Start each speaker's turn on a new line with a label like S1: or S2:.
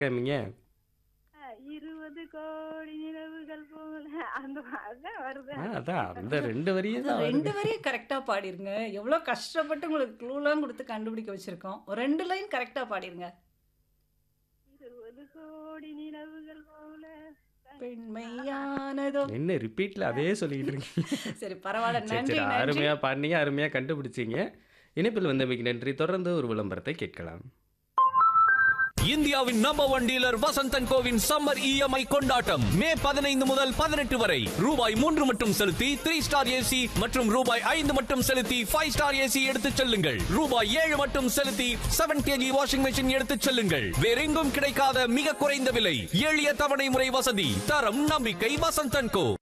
S1: கேமீங்க
S2: இருபது கோடி நிலவுகள் போல அந்த அதான் வருது
S1: ஆ, அதான் அந்த ரெண்டு வரியும்
S3: அது
S1: தான்
S3: ரெண்டு
S1: வருது.
S3: வரையும் கரெக்டா பாடிருங்க எவ்வளவு கஷ்டப்பட்டு உங்களுக்கு க்ளூலாம் கொடுத்து கண்டுபிடிக்க வச்சிருக்கோம் ஒரு ரெண்டு லைன் கரெக்டா பாடிருங்க
S2: இருபது கோடி நிலவுகள் போல
S3: பெண்மையானதோ
S1: என்ன ரிப்பீட்ல அதே சொல்லிட்டு இருக்கீங்க
S3: சரி பரவாயில்ல
S1: சரி
S3: நன்றி
S1: சரி
S3: நன்றி
S1: அருமையா பாடினீங்க அருமையா கண்டுபிடிச்சீங்க இணைப்பில் வந்தமைக்கு நன்றி தொடர்ந்து ஒரு விளம்பரத்தை கேட்கலாம்
S4: இந்தியாவின் நம்பர் ஒன் டீலர் வசந்தன் கோவின் சம்மர் இஎம்ஐ கொண்டாட்டம் மே பதினைந்து முதல் பதினெட்டு வரை ரூபாய் மூன்று மட்டும் செலுத்தி த்ரீ ஸ்டார் ஏசி மற்றும் ரூபாய் ஐந்து மட்டும் செலுத்தி ஃபைவ் ஸ்டார் ஏசி எடுத்துச் செல்லுங்கள் ரூபாய் ஏழு மட்டும் செலுத்தி செவன் கேஜி வாஷிங் மெஷின் எடுத்துச் செல்லுங்கள் வேறெங்கும் கிடைக்காத மிக குறைந்த விலை எளிய தவணை முறை வசதி தரம் நம்பிக்கை வசந்தன் கோ